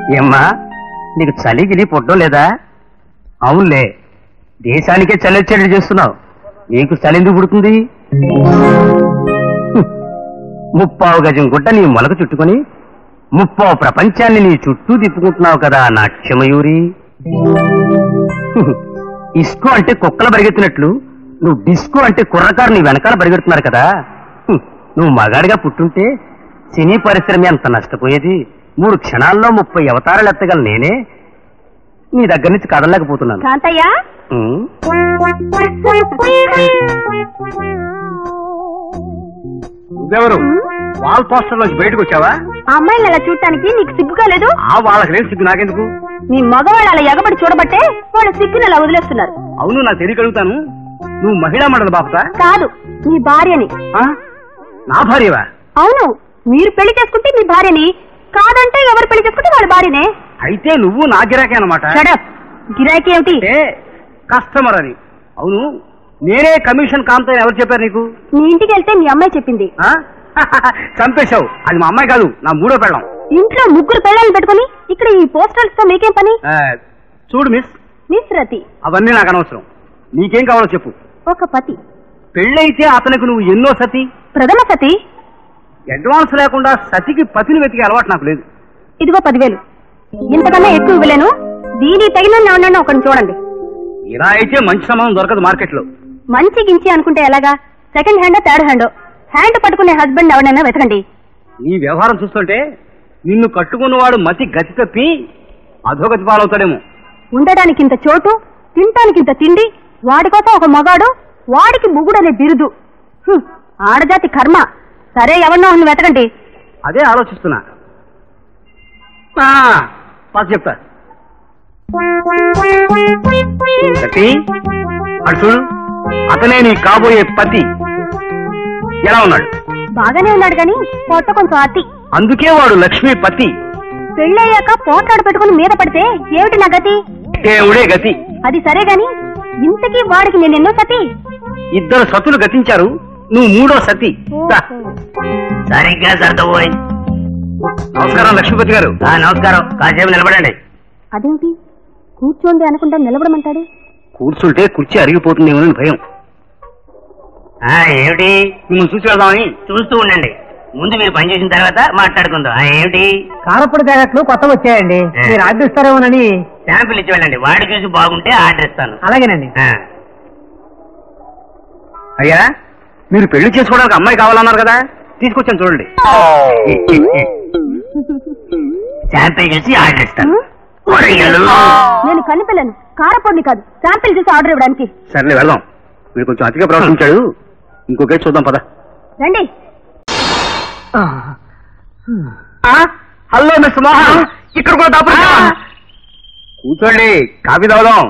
ఏమ్మా నీకు చలి గిలి పుట్టడం లేదా అవునులే దేశానికే చలి వచ్చేటట్టు చేస్తున్నావు నీకు చలి ఎందుకు పుడుతుంది హ్మ్. ముప్పావు గజం గుడ్డ నీ మొలకు చుట్టుకొని ముప్పావు ప్రపంచాన్ని నీ చుట్టూ తిప్పుకుంటున్నావు కదా నా క్షమయూరి హ్మ్. ఇస్కో అంటే కుక్కలు పరిగెత్తినట్లు నువ్వు డిస్కో అంటే కుర్రకారు నీ వెనకాల పరిగెడుతున్నారు కదా హ్మ్. నువ్వు మగాడిగా పుట్టుంటే సినీ పరిశ్రమ ఎంత నష్టపోయేది మూడు క్షణాల్లో ముప్పై అవతారాలు ఎత్తగల నేనే నీ దగ్గర నుంచి కదలలేకపోతున్నాను కాంతయ్య ఉమ్, నువ్వెవరు వాల్ పోస్టర్ నుంచి బయటకు వచ్చావా ఆ అమ్మాయిని అలా చూడటానికి నీకు సిగ్గుగా లేదు ఆ వాళ్ళకి లేదు సిగ్గు నాకెందుకు నీ మగవాళ్ళు అలా ఎగబడి చూడబట్టే వాళ్ళు సిగ్గుని అలా వదిలేస్తున్నారు అవును నాకు తెలియగలుగుతాను నువ్వు మహిళా మండలి బాపుతా కాదు నీ భార్యని ఆ? నా భార్యవా అవును మీరు పెళ్లి చేసుకుంటే మీ భార్యని కాదంటే ఎవరు పెళ్లి చేసుకుంటే వాళ్ళ భార్యనే అయితే నువ్వు నా గిరాకే అనమాట షడప్ గిరాకీ ఏమిటి అంటే కస్టమర్ అని అవును నేనే కమిషన్ కాంతని ఎవరు చెప్పారు నీకు నీ ఇంటికి వెళ్తే మీ అమ్మాయి చెప్పింది ఆ? చంపేశావు అది మా అమ్మాయి కాదు నా మూడో పెళ్ళం ఇంట్లో ముగ్గురు పిల్లల్ని పెట్టుకుని ఇక్కడ ఈ పోస్టర్స్ తో మీకేం పని ఆ, చూడు మిస్ మిస్ రతి అవన్నీ నాకు అనవసరం నీకేం కావాలో చెప్పు ఒక పతి పెళ్ళైతే అతనికి నువ్వు ఎన్నో సతి ప్రథమ సతి అడ్వాన్స్ లేకుండా సతికి పతిని వెతికే అలవాటు నాకు లేదు ఇదిగో పదివేలు ఇంతకన్నా ఎక్కువ ఇవ్వలేను దీని తగిన ఉన్నాను ఒకరిని చూడండి ఇలా అయితే మంచి సంబంధం దొరకదు మార్కెట్లో మంచి గించి అనుకుంటే ఎలాగా second hand third hand hand పట్టుకునే హస్బెండ్ ఎవరైనా వెతకండి నీ వ్యవహారం చూస్తుంటే నిన్ను కట్టుకున్నవాడు మతి గతి తప్పి అధోగతి పాలవుతాడేమో ఉండడానికి ఇంత చోటు తినటానికి ఇంత తిండి వాడి కోసం ఒక మగాడు వాడికి ముగుడనే బిరుదు హ్మ్, ఆడజాతి కర్మ సరే ఎవరినో ఒకరిని వెతకండి అదే ఆలోచిస్తున్నా ఆ, పాత చెప్తా సతీ అటు చూడు అతనే నీ కాబోయే పతి ఎలా ఉన్నాడు బాగానే ఉన్నాడు గాని పొట్ట కొంచెం అతి అందుకే వాడు లక్ష్మీ పతి పెళ్ళయ్యాక పోట్లాడు పెట్టుకుని మీద పడితే ఏమిటి నా గతి దేవుడే గతి అది సరే గాని ఇంతకీ వాడికి నేనెన్నో సతి ఇద్దరు సతులు గతించారు నువ్వు మూడో సతి దా. సరిగ్గా సర్దబోయ్ నమస్కారం లక్ష్మీపతి గారు నమస్కారం కాసేపు నిలబడండి అదేంటి కూర్చోండి అనుకుంటా నిలబడమంటాడు కూర్చుంటే కుర్చీ అరిగిపోతుందేమో అని భయం ఏమిటి మిమ్మల్ని చూసి వెళ్దామని చూస్తూ ఉండండి ముందు మీరు పని చేసిన తర్వాత మాట్లాడుకుందాం ఆ, ఏమిటి కారపొడి ప్యాకెట్లు కొత్తగా వచ్చాయండి ఏ. మీరు ఆర్డర్ ఇస్తారేమోనని శాంపిల్ ఇచ్చి వెళ్ళండి వాడి చూసి బాగుంటే ఆర్డర్ ఇస్తాను అలాగేనండి ఆ. అయ్యా మీరు పెళ్లి చేసుకోవడానికి అమ్మాయి కావాలన్నారు కదా తీసుకొచ్చాను చూడండి శాంపిల్ చేసి ఆర్డర్ ఇస్తాను కూరగాయలు. నేను కనిపెళ్ళను కారపొడిని కాదు శాంపిల్ చూసి ఆర్డర్ ఇవ్వడానికి సర్లే వెళ్దాం మీరు కొంచెం అతిగా ప్రవర్తించాడు ఇంకొకే చూద్దాం పద రండి హలో మిస్ మోహన్ ఇక్కడ కూడా దాపు కూర్చోండి కాఫీ తాగుదాం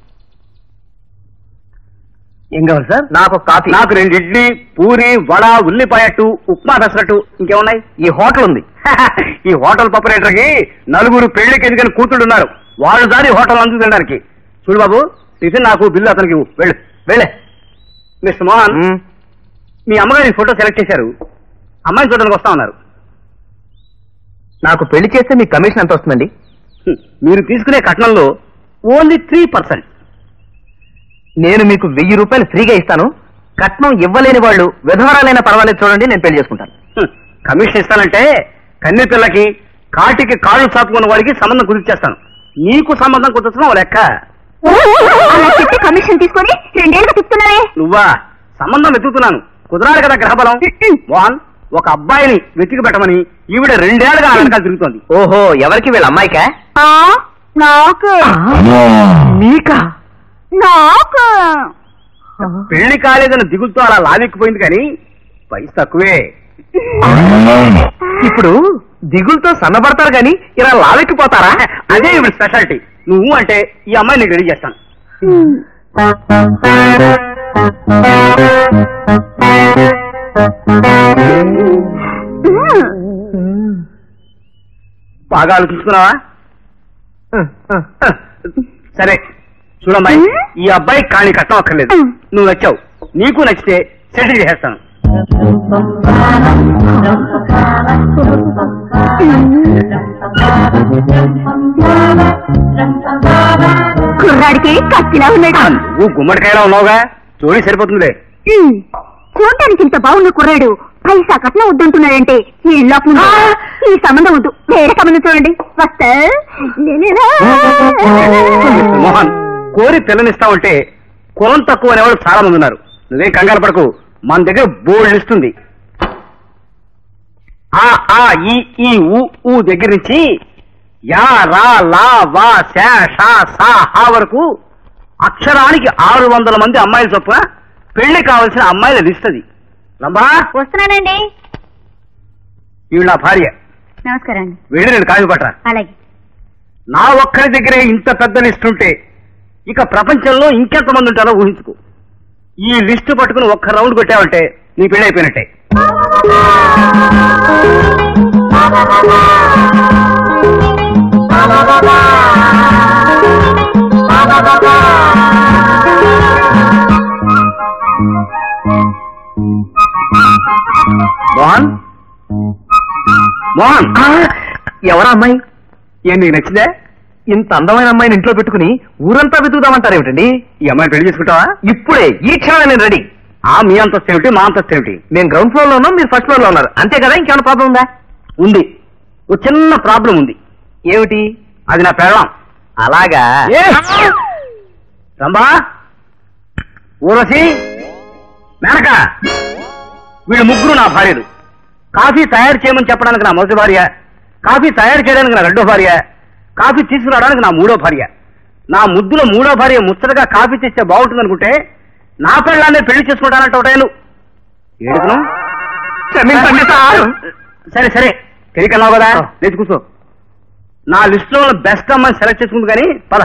ఏం కావాలి సార్ నాకు కాఫీ నాకు రెండు ఇడ్లీ పూరి వడ ఉల్లిపాయట్టు ఉప్మా పెసరట్టు ఇంకేమున్నాయి ఈ హోటల్ ఉంది ఈ హోటల్ ప్రొపరేటర్ కి నలుగురు పెళ్లికి ఎదిగిన కూతుళ్ళు ఉన్నారు వాళ్ళు దాని హోటల్ అందు తినడానికి చూడు బాబు టిఫిన్ నాకు బిల్లు అతనికి ఇవ్వు. వెళ్ళు వెళ్ళే మిస్టర్ మోహన్ మీ అమ్మగారి ఈ ఫోటో సెలెక్ట్ చేశారు అమ్మాయిని చూడడానికి వస్తా ఉన్నారు నాకు పెళ్లి చేస్తే మీ కమిషన్ ఎంత వస్తుందండి హ్మ్. మీరు తీసుకునే కట్నంలో ఓన్లీ త్రీ పర్సెంట్ నేను మీకు వెయ్యి రూపాయలు ఫ్రీగా ఇస్తాను కట్నం ఇవ్వలేని వాళ్ళు విధవరాలైనా పర్వాలేదు చూడండి నేను పెళ్లి చేసుకుంటాను కమిషన్ ఇస్తానంటే కన్నె పిల్లకి కాటికి కాళ్ళు చాపుకున్న వాడికి సంబంధం కుదిర్చేస్తాను నీకు సంబంధం కుదర్చడం ఓ లెక్క అలా చెప్పి కమిషన్ తీసుకొని రెండేళ్ళకి తిప్పుతున్నారే నువ్వా సంబంధం వెతుకుతున్నాను కుదరాలి కదా గ్రహబలం మోహన్ ఒక అబ్బాయిని వెతికి పెట్టమని ఈవిడ రెండేళ్లుగా ఆ వెనకాల తిరుగుతోంది ఓహో ఎవరికి వీళ్ళ అమ్మాయికా నాకు నీకా నాకు పెళ్లి కాలేదని దిగులతో అలా లావెక్కిపోయింది కానీ పైసా తక్కువే ఇప్పుడు దిగులతో సన్నపడతారు గాని ఇలా లావెక్కిపోతారా అదే ఇప్పుడు స్పెషాలిటీ నువ్వు అంటే ఈ అమ్మాయి నీకు రెడీ చేస్తాను బాగా ఆలోచించుకున్నావా సరే చూడమ్మాయి ఈ అబ్బాయి కాని కట్టం అక్కర్లేదు నువ్వు నచ్చావు నీకు నచ్చితే సెటిల్ చేసేస్తాను కుర్రాడికి కత్తిలా ఉన్నాడు నువ్వు గుమ్మడికాయలా ఉన్నావుగా జోడి సరిపోతుందిలే ఉమ్, చూడ్డానికి ఇంత బాగున్న కుర్రాడు పైసా కట్నం వద్దంటున్నాడంటే ఈ లోపల ఈ సంబంధం వద్దు వేరే సంబంధం చూడండి వస్తా నేనేనా? మోహన్ కోరి పిల్లనిస్తావంటే కులం తక్కువ అనేవాళ్ళు చాలా మంది ఉన్నారు నువ్వేం కంగారు పడకు మన దగ్గర బోల్డ్ లిస్ట్ ఉంది ఆ ఆ ఈ ఈ ఊ ఊ దగ్గర నుంచి యా రా లా వా శా షా సా హా వరకు అక్షరానికి ఆరు వందల మంది అమ్మాయిల చొప్పున పెళ్లి కావలసిన అమ్మాయిల లిస్ట్ అది రంభా వస్తున్నానండి ఈవిడ నా భార్య నమస్కారం అండి వెళ్ళి నేను కావి పట్టరా అలాగే నా ఒక్కరి దగ్గరే ఇంత పెద్ద లిస్ట్ ఉంటే ఇక ప్రపంచంలో ఇంకెంతమంది ఉంటారో ఊహించుకో ఈ లిస్టు పట్టుకుని ఒక్క రౌండ్ కొట్టావంటే నీ పెళ్లి అయిపోయినట్టే మోహన్ మోహన్ ఎవరా అమ్మాయి ఏం నీకు నచ్చిందే ఇంత అందమైన అమ్మాయిని ఇంట్లో పెట్టుకుని ఊరంతా వెతుకుదామంటారు ఏమిటండి ఈ అమ్మాయిని పెళ్లి చేసుకుంటావా ఇప్పుడే ఈ క్షణం నేను రెడీ ఆ మీ అంతస్తు ఏమిటి మా అంతస్తు ఏమిటి నేను గ్రౌండ్ ఫ్లోర్ లో ఉన్నాం మీరు ఫస్ట్ ఫ్లోర్ లో ఉన్నారు అంతే కదా ఇంకేమైనా ప్రాబ్లం ఉందా ఉంది ఒక చిన్న ప్రాబ్లం ఉంది ఏమిటి అది నా పెళ్ళం అలాగా రంభా ఊరసి మేనక వీళ్ళు ముగ్గురు నా భార్యలు కాఫీ తయారు చేయమని చెప్పడానికి నా మొదటి భార్య కాఫీ తయారు చేయడానికి నా రెండో భార్య కాఫీ తీసుకురావడానికి నా మూడో భార్య నా ముద్దులో మూడో భార్య ముచ్చటగా కాఫీ తెస్తే బాగుంటుంది అనుకుంటే నా పెళ్ళాన్నే పెళ్లి చేసుకుంటానంట ఒకటేను ఏడుకును క్షమించండి సార్. సరే సరే తెలియకన్నావు కదా లేచి కూర్చో నా లిస్ట్ లో బెస్ట్ అమ్మాయిని సెలెక్ట్ చేసుకుంది కానీ పద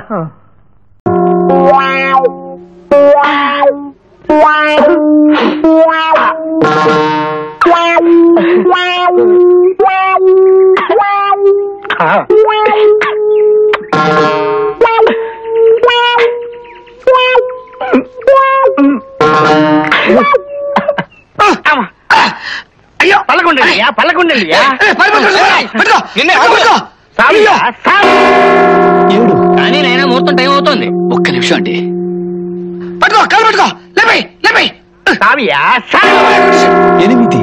అయ్యో పల్లకుండండి పల్లకుండండి ఏడు కానీ నైనా ముహూర్తం టైం అవుతుంది ఒక్క నిమిషం అండి పట్టుకో కాలు పట్టుకో లేపై లేపై సామియా ఎనిమిది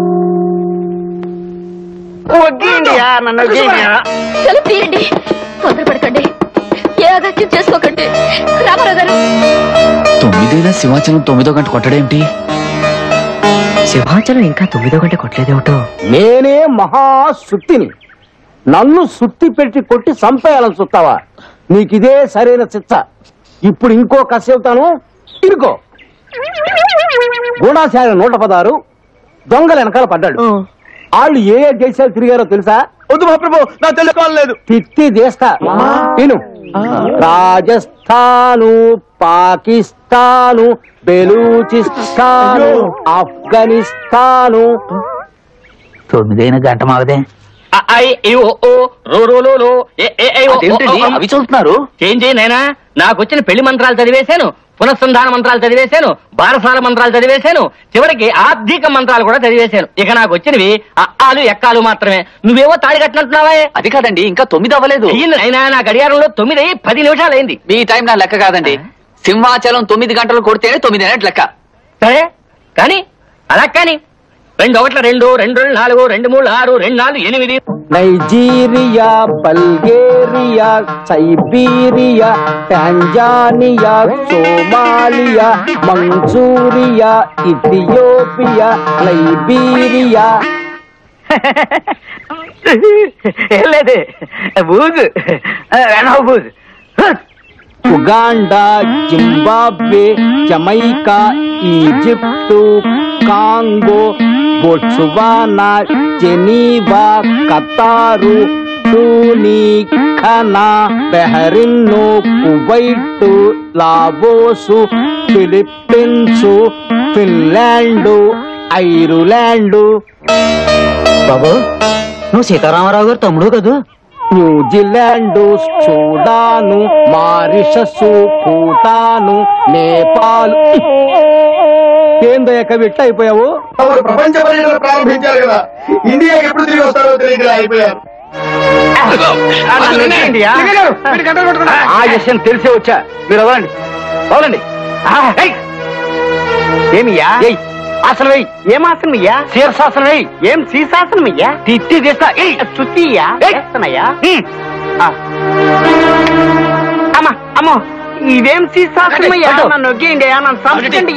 వగ్గేయండియా నన్ను వగ్గేయండియా తలుపు తీయండి తొందరపడకండి ఏ అగత్యం చేసుకోకండి రామారావు గారు తొమ్మిదైనా సింహాచలం తొమ్మిదో గంట కొట్టడేమిటి సింహాచలం ఇంకా తొమ్మిదో గంట కొట్టలేదేమిటో నేనే మహా సుత్తిని నన్ను సుత్తి పెట్టి కొట్టి చంపేయాలని చూస్తావా నీకిదే సరైన చిత్త ఇప్పుడు ఇంకో కసి చెబుతాను ఇరుకో గూఢాచార్య నూట పదారు దొంగల వెనకాల పడ్డాడు వాళ్ళు ఏ ఏ దేశాలు తిరిగారో తెలుసా వద్దు మహాప్రభు నా తెలుసుకోలేదు తిత్తి దేస్తా విను రాజస్థాను పాకిస్తాను బెలూచిస్తాను ఆఫ్ఘనిస్తాను తొమ్మిదైన గంట మావదే అదేంటండి అవి చదువుతున్నారు ఏం చేయనైనా నాకు వచ్చిన పెళ్లి మంత్రాలు చదివేశాను పునఃసంధాన మంత్రాలు చదివేశాను బారసాల మంత్రాలు చదివేశాను చివరికి ఆర్థిక మంత్రాలు కూడా చదివేశాను ఇక నాకు వచ్చినవి అక్కాలు ఎక్కాలు మాత్రమే నువ్వేవో తాడి కట్టినట్టున్నావే అది కాదండి ఇంకా తొమ్మిది అవ్వలేదు అయ్యింది అయినా నా గడియారంలో తొమ్మిది అయ్యి పది నిమిషాలు అయింది మీ టైం నా లెక్క కాదండి సింహాచలం తొమ్మిది గంటలు కొడితేనే తొమ్మిది అయినట్టు లెక్క సరే కానీ అలా కానీ రెండు ఒకట్ల రెండు రెండు రెండు నాలుగు రెండు మూడు ఆరు రెండు నాలుగు ఎనిమిది Nigeria Bulgaria Siberia Tanzania Somalia Manchuria Ethiopia Liberia ఏం లేదు బూజు వెనవ బూజు Uganda Zimbabwe Jamaica Egypt Congo Botswana Geneva Qatar టూనిక్ ఖనా బెహరిన్ను Kuwait Laos Philippines Finland Ireland బాబు నువ్వు సీతారామరావు గారు తమ్ముడు కదూ New Zealand Sudan Mauritius Bhutan Nepal ఏందయ్య కవి ఎట్లా అయిపోయావు తమరు ప్రపంచ పర్యటన ప్రారంభించారు కదా ఇండియా ఎప్పుడు తిరిగి వస్తారో తెలియక అయిపోయారు ఆ విషయం తెలిసే వచ్చా మీరు వదలండి వదలండి ఏమియా అసలు వెయ్యి ఏం ఆసనం అయ్యా శీర్షాసనం వెయ్యి ఏం శీర్షాసనం అయ్యా తిత్తి తీస్తా చుట్టియ్యా చేస్తానయ్యా అమ్మా అమ్మో ఇదేం శీర్షాసనం అయ్యా నన్ను నొక్కేయండి నన్ను సంపండి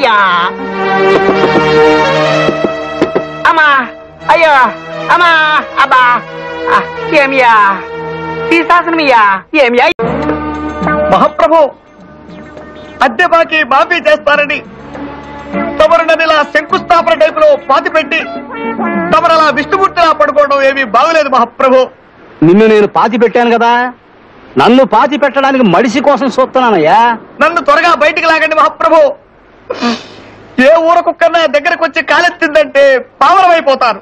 అమ్మా అయ్యో అమ్మా అబ్బా ఆ, ఏమియా శీర్షాసనమయ్యా ఏమియా మహాప్రభు అద్దె బాకీ మాఫీ చేస్తారని తమరు నన్ను ఇలా శంకుస్థాపన టైప్ లో పాతి పెట్టి తమరు అలా విష్ణుమూర్తిలా పడుకోవడం ఏమీ బాగలేదు మహాప్రభు నిన్ను నేను పాతి పెట్టాను కదా నన్ను పాతి పెట్టడానికి మడిసి కోసం చూస్తున్నానయ్యా నన్ను త్వరగా బయటికి లాగండి మహాప్రభు ఏ ఊర కుక్కన్నా దగ్గరకు వచ్చి కాలెత్తిందంటే పావరమైపోతాను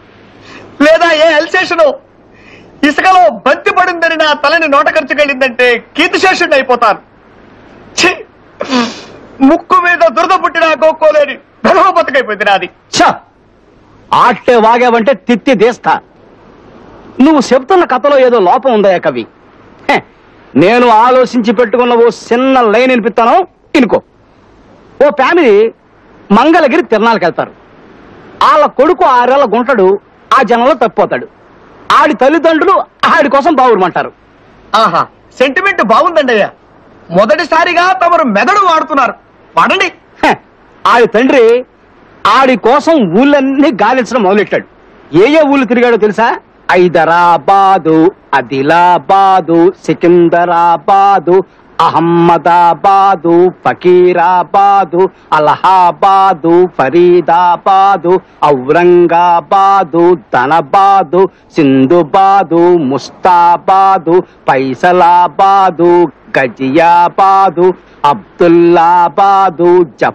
లేదా ఏ అల్సేషను ఇసుకలో బంతి పడిందని నా తలని నోట ఖర్చుకెళ్ళిందంటే కీర్తిశేషుడిని అయిపోతాను ఛీ! ముక్కు మీద దురద పుట్టిన గోక్కోలేని ధర్మ బతుకైపోయింది నాది ఛ! ఆట్టే వాగావంటే తిత్తి తీస్తా నువ్వు చెప్తున్న కథలో ఏదో లోపం ఉందయ్యా కవి హె, నేను ఆలోచించి పెట్టుకున్న ఓ చిన్న లైన్ వినిపిస్తాను ఇనుకో ఓ ఫ్యామిలీ మంగళగిరి తిరణాలకు వెళ్తారు వాళ్ళ కొడుకు ఆరేళ్ల గుంటడు ఆ జనంలో తప్పిపోతాడు ఆడి తల్లిదండ్రులు ఆడి కోసం బావురమంటారు ఆహా సెంటిమెంట్ బాగుందండి అయ్యా మొదటిసారిగా తమరు మెదడు వాడుతున్నారు వాడండి హె, ఆడి తండ్రి ఆడి కోసం ఊళ్ళన్నీ గాలించడం మొదలెట్టాడు ఏ ఏ ఊళ్ళు తిరిగాడో తెలుసా హైదరాబాదు ఆదిలాబాదు సికిందరాబాదు అహమ్మదాబాదు ఫకీరాబాదు అలహాబాదు ఫరీదాబాదు ఔరంగాబాదు ధనబాదు సింధుబాదు ముస్తాబాదు పైసలాబాదు గజియాబాదు అబ్దుల్లాబాదు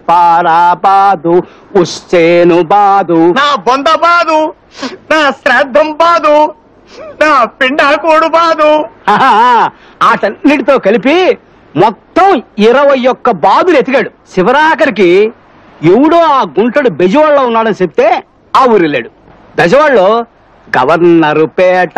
జఫారాబాదు ఉస్సేనుబాదు నా బొంద బాదు నా శ్రాద్ధం బాదు నా పిండాకోడు బాదు ఆహా, ఆటన్నిటితో కలిపి మొత్తం ఇరవై ఒక్క బాదులు ఎతికాడు శివరాఖరికి ఎవడో ఆ గుంటడు బెజవాడలో ఉన్నాడని చెప్తే ఆ ఊరు వెళ్ళాడు బెజవాడలో గవర్నరు పేట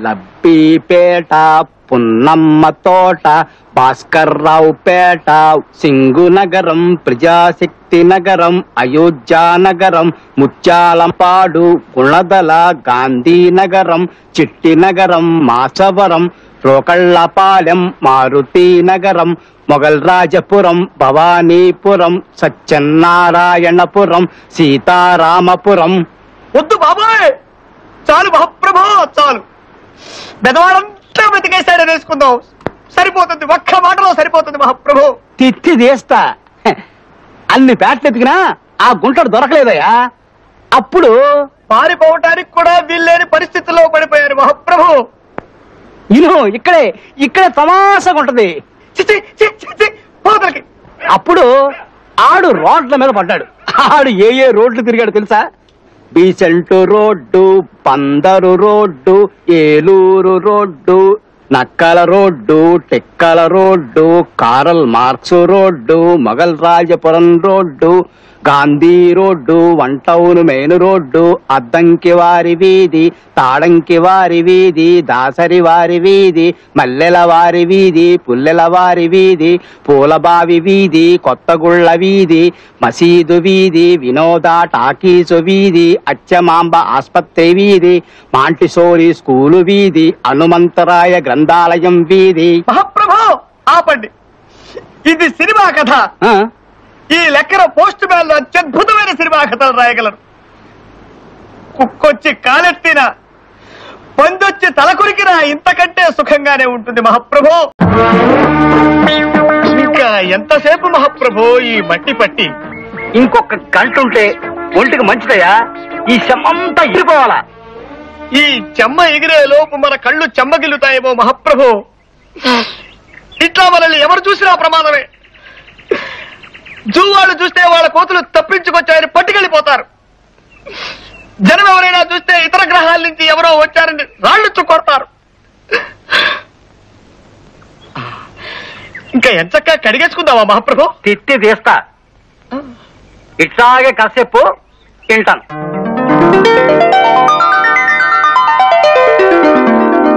లబ్బీపేట పున్నమ్మ తోట భాస్కర్ రావు పేట సింగు నగరం ప్రజాశక్తి నగరం అయోధ్య నగరం ముత్యాలంపాడు గుణదల గాంధీ నగరం చిట్టి నగరం మాచవరం రోకళ్ళపాలెం మారుతి నగరం మొగల్ రాజపురం భవానీపురం సత్యనారాయణపురం సీతారామపురం వద్దు బాబాయ్ చాలు మహాప్రభో చాలు బెదవాడంతా బతికేశాడని వేసుకుందాం సరిపోతుంది ఒక్క మాటలో సరిపోతుంది మహాప్రభు తిత్తి తీస్తా హె, అన్ని పేటలు ఎతికినా ఆ గుంటడు దొరకలేదయ్యా అప్పుడు పారిపోవటానికి కూడా వీల్లేని పరిస్థితుల్లో పడిపోయారు మహాప్రభు ఇను ఇక్కడే ఇక్కడే తమాషగా ఉంటది చిచి చి, చి, చి, పోతలకి అప్పుడు ఆడు రోడ్ల మీద పడ్డాడు ఆడు ఏ ఏ రోడ్లు తిరిగాడు తెలుసా Besant road Bandar road Eluru road నక్కల రోడ్డు టెక్కల road Karl Marx road Mogal Rajapuram road Gandhi road one town main road Addanki వారి వీధి తాడంకి వారి వీధి దాసరి వారి వీధి మల్లెల వారి వీధి పుల్లెల వారి వీధి పూలబావి వీధి కొత్తగుళ్ళ వీధి మసీదు వీధి వినోద టాకీసు వీధి అచ్చమాంబ ఆస్పత్రి వీధి మాంటిసోరి స్కూలు వీధి హనుమంతరాయ గ్రంథాలయం వీధి మహాప్రభు ఆపండి ఇది సినిమా కథ ఆ, ఈ లెక్కన పోస్ట్ మ్యాన్ లో అత్యద్భుతమైన సినిమా కథలు రాయగలరు కుక్కొచ్చి కాలెత్తిన పందొచ్చి తలకొరికినా ఇంతకంటే సుఖంగానే ఉంటుంది మహాప్రభు ఇంకా ఎంతసేపు మహాప్రభు ఈ మట్టి పట్టి ఇంకొక గంట ఉంటే ఒంటికి మంచిదయ్యా ఈ శమంతా ఇరిపోవాలా ఈ చెమ్మ ఎగిరే లోపు మన కళ్ళు చెమ్మగిల్లుతాయేమో మహాప్రభు ఇట్లా మనల్ని ఎవరు చూసినా ప్రమాదమే జూ వాళ్ళు చూస్తే వాళ్ళ కోతులు తప్పించుకొచ్చాయని పట్టుకెళ్ళిపోతారు జనం ఎవరైనా చూస్తే ఇతర గ్రహాల నుంచి ఎవరో వచ్చారని రాళ్ళు కొడతారు ఇంకా ఎంచక్క కడిగేసుకుందామా మహాప్రభు తిత్తి తీస్తా ఇట్లాగే కాసేపు తింటాను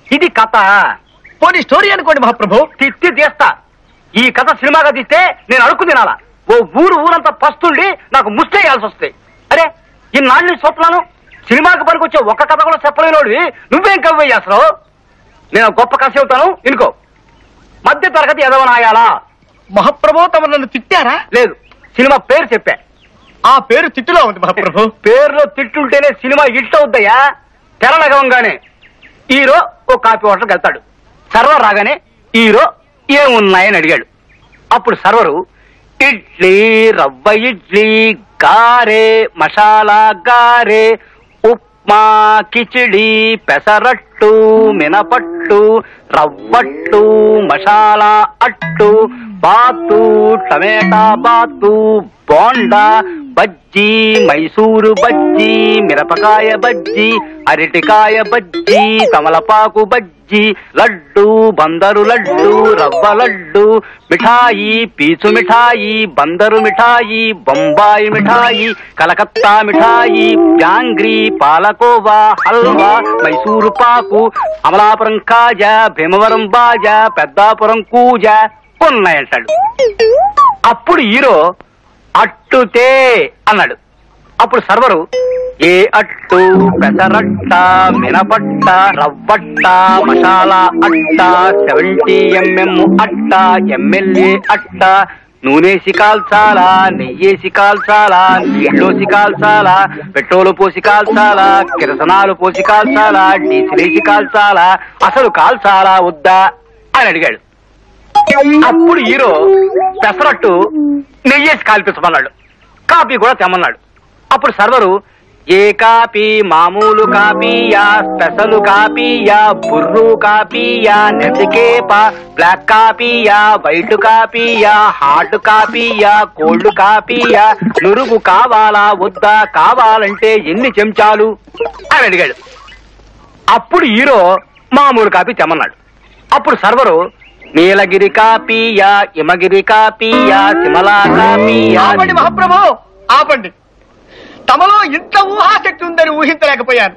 ఇది కథ పోనీ స్టోరీ అనుకోండి మహాప్రభు తిట్టి తీస్తా ఈ కథ సినిమాగా తీస్తే నేను అడుక్కు తినాలా ఓ ఊరు ఊరంతా పస్తుండి నాకు ముష్టేయాల్సి వస్తాయి అరే ఇన్నాళ్ళు నుంచి చూస్తున్నాను సినిమాకి పనికొచ్చే ఒక్క కథ కూడా చెప్పలేనోడివి నువ్వేం కవ్వయ్యి అసలు నేను గొప్ప కథ చెబుతాను ఇనుకో మధ్య తరగతి ఎదవనాయాలా మహాప్రభు తమ నన్ను తిట్టారా లేదు సినిమా పేరు చెప్పా ఆ పేరు తిట్టులో ఉంది మహాప్రభు పేరులో తిట్టుంటేనే సినిమా హిట్ అవుద్దయ్యా తెరలగవంగానే హీరో ఓ కాఫీ హోటల్కి వెళ్తాడు సర్వర్ రాగానే హీరో ఏమున్నాయని అడిగాడు అప్పుడు సర్వరు ఇడ్లీ రవ్వ ఇడ్లీ గారే మసాలా గారే ఉప్మా కిచిడి పెసరట్టు మినపట్టు రవ్వట్టు మసాలా అట్టు బాతు టమేటా బాతు బోండా బజ్జీ మైసూరు బజ్జీ మిరపకాయ బజ్జీ అరటికాయ బజ్జీ తమలపాకు బజ్జీ లడ్డు బందరు లడ్డు రవ్వ లడ్డు మిఠాయి పీచు మిఠాయి బందరు మిఠాయి బొంబాయి మిఠాయి కలకత్తా మిఠాయి జాంగ్రీ పాలకోవా హల్వా మైసూరు పాకు అమలాపురం కాజా భీమవరం బాజా పెద్దాపురం కూజ ఉన్నాయంటాడు అప్పుడు హీరో అట్టుతే అన్నాడు అప్పుడు సర్వరు ఏ అట్టు పెసరట్ట మినపట్ట రవ్వట్ట మసాలా అట్ట సెవెంటీ ఎంఎం అట్ట ఎమ్మెల్యే అట్ట నూనెసి కాల్చాలా నెయ్యేసి కాల్చాలా నీళ్ళోసి కాల్చాలా పెట్రోలు పోసి కాల్చాలా కిరసనాలు పోసి కాల్చాలా డీజిలేసి కాల్చాలా అసలు కాల్చాలా వద్దా అని అడిగాడు అప్పుడు హీరో పెసరట్టు నెయ్యేసి కాల్పించమన్నాడు కాపీ కూడా తెమ్మన్నాడు అప్పుడు సర్వరు ఏ కాపీ మామూలు కాపీయా స్పెషల్ కాపీయా బుర్రు కాపీయా నెతికేప బ్లాక్ కాపీయా వైట్ కాపీయా హాట్ కాపీయా కోల్డ్ కాపీయా నురుగు కావాలా వద్దా కావాలంటే ఎన్ని చెంచాలు అని అడిగాడు అప్పుడు హీరో మామూలు కాపీ తెమ్మన్నాడు అప్పుడు సర్వరు నీలగిరి కాపీయా హిమగిరి కాపీయా సిమలా కాపీయా ఆపండి మహాప్రభు ఆపండి తమలో ఇంత ఊహాశక్తి ఉందని ఊహించలేకపోయాను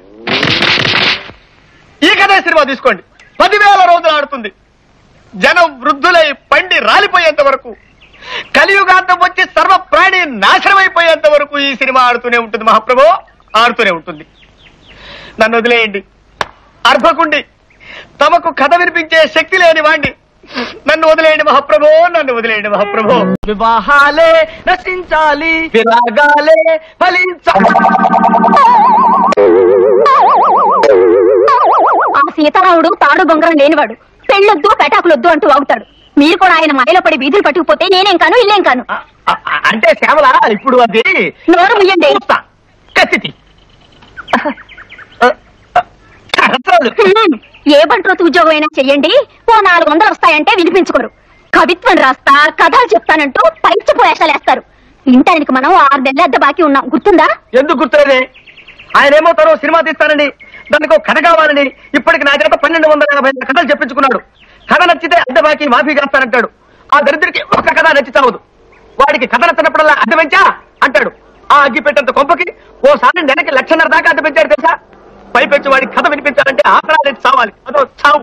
ఈ కథే సినిమా తీసుకోండి పదివేల రోజులు ఆడుతుంది జనం వృద్ధులై పండి రాలిపోయేంత వరకు కలియుగాంతం వచ్చి సర్వ ప్రాణి నాశనం అయిపోయేంత వరకు ఈ సినిమా ఆడుతూనే ఉంటుంది మహాప్రభు ఆడుతూనే ఉంటుంది నన్ను వదిలేయండి అర్భకుండి తమకు కథ వినిపించే శక్తి లేని వాణ్ణి నన్ను వదిలేయండి మహాప్రభు నన్ను వదిలేయండి మహాప్రభు వివాహాలే రచించాలి విరాగాలే ఫలించాలి ఆ సీతారాముడు తాడు బొంగరం లేనివాడు పెళ్ళొద్దు పెటాకులొద్దు అంటూ వాగుతాడు మీరు కూడా ఆయన మాయలో పడి వీధులు పట్టుకుపోతే నేనేం కాను ఇల్లేం కాను అ- అ- అంటే శ్యామల ఇప్పుడు అది నోరు ముయ్యండి చూస్తా కత్తితి సరసాలు. హ్మ్. ఏ బంట్రోతు ఉద్యోగం అయినా చెయ్యండి ఓ నాలుగు వందలు వస్తాయంటే వినిపించుకోరు కవిత్వం రాస్తా కథలు చెప్తానంటూ పైచి వేస్తారు ఇంటానికి మనం ఆరు నెలల అద్దె బాకీ ఉన్నాం గుర్తుందా ఎందుకు గుర్తులేదే ఆయన ఏమో తను సినిమా తీస్తానండి దానికి ఒక కథ కావాలని ఇప్పటికి నా చేత పన్నెండు వందల యాభై ఐదు కథలు చెప్పించుకున్నాడు కథ నచ్చితే అద్దె బాకీ మాఫీ చేస్తానంటాడు ఆ దరిద్రుడికి ఒక్క కథ నచ్చి చావదు వాడికి కథ నచ్చినప్పుడల్లా అద్దె పెంచా అంటాడు ఆ అగ్గి పెట్టేంత కొంపకి ఓసారి నెలకి లక్షన్నర దాకా అద్దె పెంచాడు తెలుసా పైపెచ్చి వాడికి కథ వినిపించాలంటే ఆకరా నుంచి చావాలి అదో చావు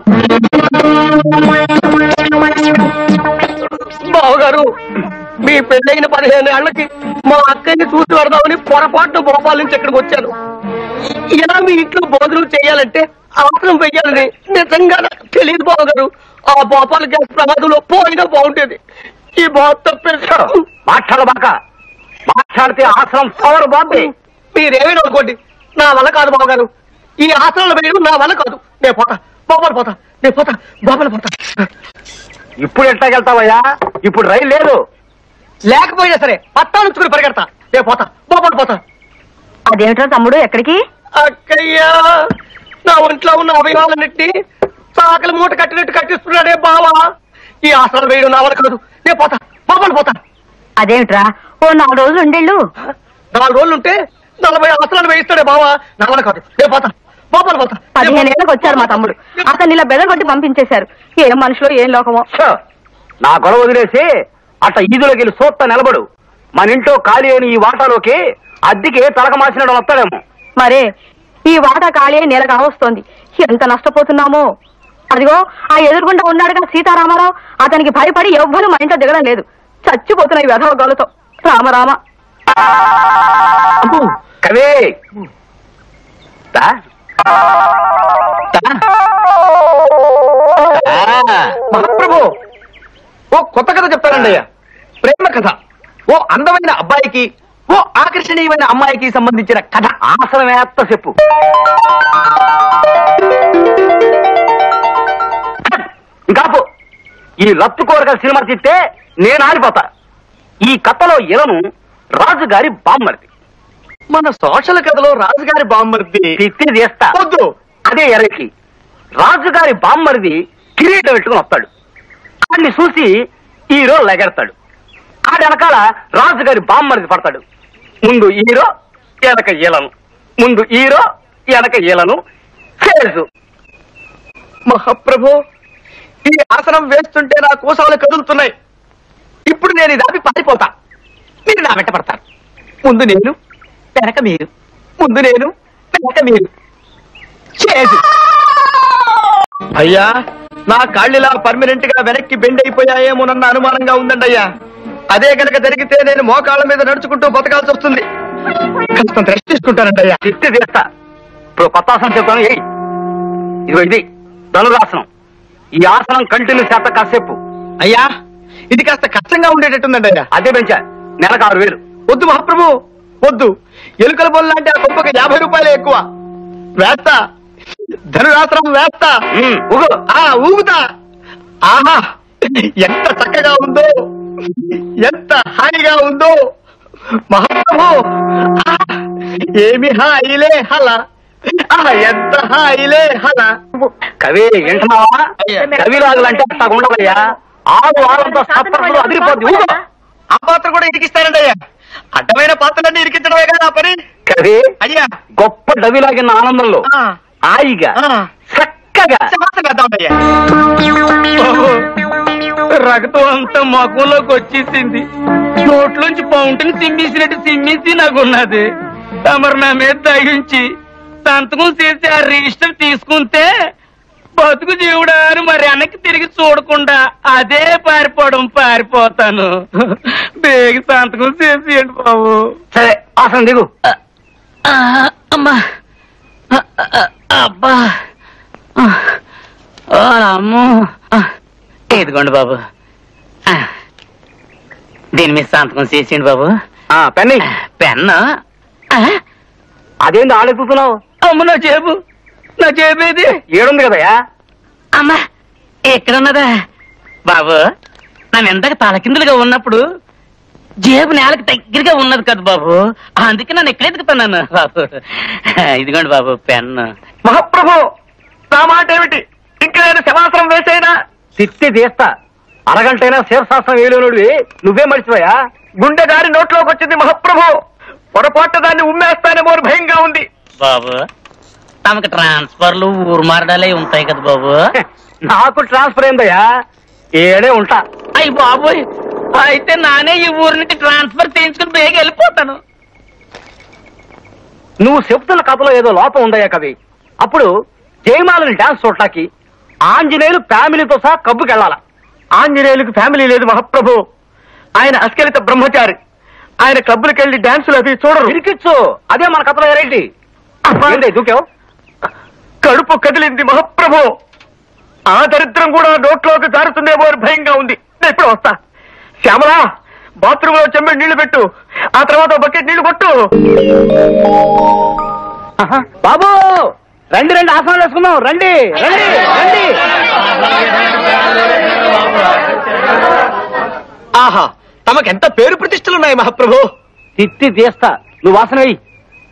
బావగారు మీ పెళ్ళైన పదిహేను ఏళ్లకి మా అక్కయ్యని చూసి పెడదామని పొరపాటున భోపాల నుంచి ఇక్కడికి వచ్చాను ఇలా మీ ఇంట్లో భోజనం చేయాలంటే అవసరం వెయ్యాలని నిజంగా నాకు తెలియదు బావగారు ఆ భోపాల గ్యాస్ ప్రమాదంలో పోయినా బాగుండేది ఈ బాధ తప్పేశారు మాట్లాడబాక మాట్లాడితే ఆశ్రమం పవర్ బాబే మీరేమైనా అనుకోండి నా వల్ల కాదు బావగారు ఈ ఆసనాలు వేయడం నా వల్ల కాదు నేను పోతా బాబాలు పోతా నేను పోతా బాబాలు పోతా ఇప్పుడు ఎట్లాగెళ్తావయ్యా ఇప్పుడు రైలు లేదు లేకపోయినా సరే పత్తా నుంచుకుని పరిగెడతా నేను పోతా బాబాలు పోతా అదేమిట్రా తమ్ముడు ఎక్కడికి అక్కయ్యా నా ఒంట్లో ఉన్న అవయవాలన్నింటినీ చాకలి మూట కట్టినట్టు కట్టిస్తున్నాడే బావా ఈ ఆసనాలు వేయడం నా వల్ల కాదు నేను పోతా బాబాలు పోతా అదేమిట్రా ఓ నాలుగు రోజులు ఉండేళ్ళు నాలుగు రోజులు ఉంటే నలభై ఆసనాలు వేయిస్తాడే బావా నా వల్ల కాదు నేను పోతా బాబాలు పోతా నేను పదిహేను పోతా. ఏళ్ళకి వచ్చారు మా తమ్ముడు అతన్ని ఇలా బెదరగొట్టి పంపించేశారు ఏం మనుషులో ఏం లోకమో ఛ! నా గొడవ వదిలేసి అట్ట ఈదులోకి వెళ్ళి సోత్త నిలబడు మన ఇంట్లో ఖాళీ అయిన ఈ వాటాలోకి అద్దెకి తలక మార్చినాడు వస్తాడేమో మరే ఈ వాటా ఖాళీ అయి నెల కావస్తోంది ఎంత నష్టపోతున్నామో అదిగో ఆ ఎదురుగుండా ఉన్నాడుగా సీతారామారావు అతనికి భయపడి ఎవ్వరూ మా ఇంట్లో దిగడం లేదు చచ్చిపోతున్నాయి వెధవగాలతో రామరామ కవి తా. తా. తా. మహాప్రభు ఓ కొత్త కథ చెప్తానండి అయ్యా ప్రేమ కథ ఓ అందమైన అబ్బాయికి ఓ ఆకర్షణీయమైన అమ్మాయికి సంబంధించిన కథ ఆసనమేత్త చెప్పు ఇంకాపు ఈ లత్తు కోరగల సినిమా తిట్టే నేను ఆడిపోతా ఈ కథలో ఇలను రాజుగారి బామ్మరిది మన సోషల్ కథలో రాజుగారి బామ్మర్ది తిట్టి చేస్తా వద్దు అదే ఎరకి రాజుగారి బామ్మరిది కిరీటం పెట్టుకుని వస్తాడు ఆడిని చూసి హీరో లెగెడతాడు ఆడి వెనకాల రాజుగారి బామ్మరిది పడతాడు ముందు హీరో వెనక ఈలను ముందు హీరో వెనక ఈలను సేల్సు మహాప్రభు ఈ ఆసనం వేస్తుంటే నా కోసాలు కదులుతున్నాయి ఇప్పుడు నేను ఇది ఆపి పారిపోతా మీరు నా వెంట పడతారు ముందు నేను వెనక మీరు ముందు నేను వెనక మీరు చేసి అయ్యా నా కాళ్ళిలా పర్మనెంట్ గా వెనక్కి బెండ్ అయిపోయాయేమోనన్న అనుమానంగా ఉందండి అయ్యా అదే గనక జరిగితే నేను మోకాళ్ళ మీద నడుచుకుంటూ బతకాల్సి వస్తుంది కాస్త రెస్ట్ తీసుకుంటానండి అయ్యా తిట్టి చేస్తా ఇప్పుడు కొత్త ఆసనం చెప్తాను ఏయ్ ఇదిగో ఇది ధనురాసనం ఈ ఆసనం కంటిన్యూ చేత కాసేపు అయ్యా ఇది కాస్త కష్టంగా ఉండేటట్టుందండి అయ్యా అదే పెంచా నెలకు ఆరు వేలు వద్దు మహాప్రభు వద్దు ఎలుకల బొల్ల అంటే ఆ కొంపకి యాభై రూపాయలే ఎక్కువ వేస్తా ధనురాశ్రం వేస్తా ఉమ్, ఊగు. ఆ ఊగుతా ఆహా ఎంత చక్కగా ఉందో ఎంత హాయిగా ఉందో మహాప్రభు ఆ, ఏమి హాయిలే హల ఆ, ఎంత హాయిలే హల కవి వింటున్నావా కవిరాజులంటే అట్లా ఉండవయ్యా ఆరు వారంతో సత్పరులు అదిరిపోద్ది ఊగు. ఆ పాత్ర కూడా ఇరికిస్తానండి అయ్యా అడ్డమైన పాత్రలన్నీ ఇరికించడమే కదా ఆ పని కవి అయ్యా గొప్ప డవిలాగిన ఆనందంలో ఆ, హాయిగా ఆ. చక్కగా శ్వాస వేద్దామయ్యా రక్తం అంతా మకంలోకి వచ్చేసింది నోట్లోంచి పౌంటిని సిమ్మేసినట్టు సిమ్మేసి నాకున్నది తమరు నా మీద దయించి సంతకం చేసి ఆ రిజిస్టర్ తీసుకుంటే బతుకు జీవుడా అని మరి వెనక్కి తిరిగి చూడకుండా అదే పారిపోవడం పారిపోతాను బేగ సంతకం చేసేయండి బాబు సరే ఆసనం దిగు అమ్మా అబ్బా అమ్మో ఇదిగోండి బాబు దీని మీద సంతకం చేసేయండి బాబు ఆ, పెన్ని పెన్న అదేంటి ఆడెత్తుతున్నావు అమ్మ నా జేబు నా జేబు ఏది ఏడుంది కదయ్యా అమ్మా ఎక్కడున్నదా బాబు నన్ను ఎంతకు తలకిందులుగా ఉన్నప్పుడు జేబు నేలకు దగ్గరగా ఉన్నది కదా బాబు అందుకే నన్ను ఎక్కడ ఎదుగుతున్నాను బాబు ఇదిగోండి బాబు పెన్ను మహాప్రభు నా మాట ఏమిటి ఇంకా నేను శవాసనం వేసేనా తిట్టి తీస్తా అరగంటైనా శివశాస్త్రం వేయలేనుడివి నువ్వే మర్చిపోయా గుండె గారి నోట్లోకి వచ్చింది మహాప్రభు పొరపాటు దాన్ని ఉమ్మేస్తానేమో అని భయంగా ఉంది బాబు తమకు ట్రాన్స్ఫర్లు ఊరు మారడాలే ఉంటాయి కదా బాబు నాకు ట్రాన్స్ఫర్ అయిందయ్యా ఏడే ఉంటా అయ్యి బాబోయ్ అయితే నానే ఈ ఊరు నుంచి ట్రాన్స్ఫర్ చేయించుకుని బేగ వెళ్ళిపోతాను నువ్వు చెప్తున్న కథలో ఏదో లోపం ఉందయ్యా కవి అప్పుడు జయమాలని డాన్స్ చూడటానికి ఆంజనేయులు ఫ్యామిలీతో సహా కబ్బుకి వెళ్ళాల ఆంజనేయులకు ఫ్యామిలీ లేదు మహాప్రభు ఆయన అస్కలిత బ్రహ్మచారి ఆయన క్లబ్బులకు వెళ్ళి డాన్సులు అవి చూడరు ఇరికిచ్చు అదే మన కథలో ఏంటి ఏంటి దూకావు కడుపు కదిలింది మహాప్రభు ఆ దరిద్రం కూడా నోట్లోకి జారుతుందేమో అని భయంగా ఉంది నేను ఇప్పుడు వస్తా శ్యామలా బాత్రూమ్ లో చెమ్మె నీళ్లు పెట్టు ఆ తర్వాత ఒక బకెట్ నీళ్లు కొట్టు ఆహా. బాబు రండి రండి ఆసనాలు వేసుకుందాం రండి రండి రండి ఆహా తమకెంత పేరు ప్రతిష్టలున్నాయి మహాప్రభు తిత్తి తీస్తా నువ్వు వాసన వెయ్యి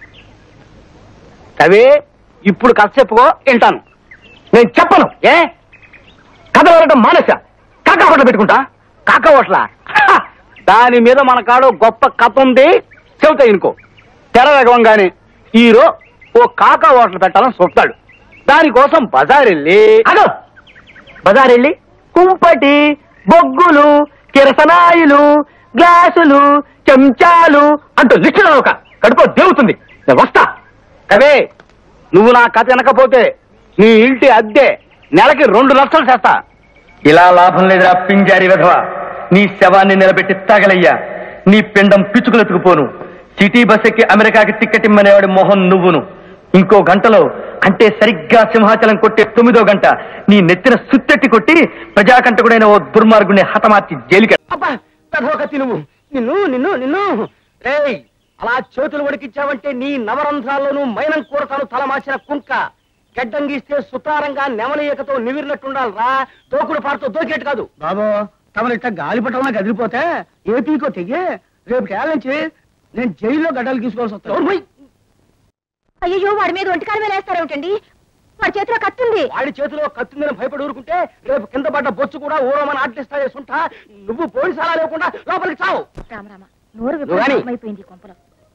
కవి ఇప్పుడు కథ చెప్పుకో వింటాను నేను చెప్పను ఏ కథ వరటం మానేసా కాకా హోటల్ పెట్టుకుంటా కాకా హోటల దాని మీద మన కాడో గొప్ప కథ ఉంది చెబుతా ఇనుకో తెర వేగంగానే హీరో ఓ కాకా హోటల్ పెట్టాలని చూస్తాడు దానికోసం బజార్ వెళ్ళి అదో బజార్ వెళ్ళి కుంపటి బొగ్గులు కిరసనాయిలు గ్లాసులు చెంచాలు అంటూ లిస్టులో ఒక కడుపు దేవుతుంది నేను వస్తా కవే నువ్వు నా కథ వినకపోతే నీ ఇంటి అద్దె నెలకి రెండు లక్షలు చేస్తా ఇలా లాభం లేదురా పింజారి విధవ నీ శవాన్ని నిలబెట్టి తగలయ్యా నీ పిండం పిచ్చుకులెత్తుకుపోను సిటీ బస్ ఎక్కి అమెరికాకి టిక్కెట్ ఇమ్మనేవాడి మొహం నువ్వును ఇంకో గంటలో అంటే సరిగ్గా సింహాచలం కొట్టే తొమ్మిదో గంట నీ నెత్తిన సుత్తెట్టి కొట్టి ప్రజాకంటకుడైన ఓ దుర్మార్గుని హతమార్చి జైలుకి అబ్బా పెదవకత్తి నువ్వు నిన్ను నిన్ను నిన్ను రేయ్ అలా చేతులు వడికిచ్చావంటే నీ నవరంధ్రాల్లోనూ మైనం కూరతాను తలమాసిన కుంక గడ్డం గీస్తే సుతారంగా నెమలియకతో నివిరినట్టుండాలరా తోకుడు పాటతో దోకేట్టు కాదు బాబు తమరిట్ట గాలిపటంలో కదిలిపోతే ఏపీకో తెగి రేపు నుంచి నేను జైల్లో గడ్డలు తీసుకోవాల్సి వస్తాను అయ్యో వాడి మీద ఒంటికాల మీద వేస్తారేమిటండి వాడి చేతిలో కత్తుంది వాడి చేతిలో కత్తిందని భయపడి ఊరుకుంటే రేపు కింద పడ్డ బొచ్చు కూడా ఊరమని ఆటలిస్తాడే సుంట నువ్వు పోలీసాలా లేకుండా లోపలికి చావు రామ రామ నోరు నువ్వు రాని. అయిపోయింది కొంపలో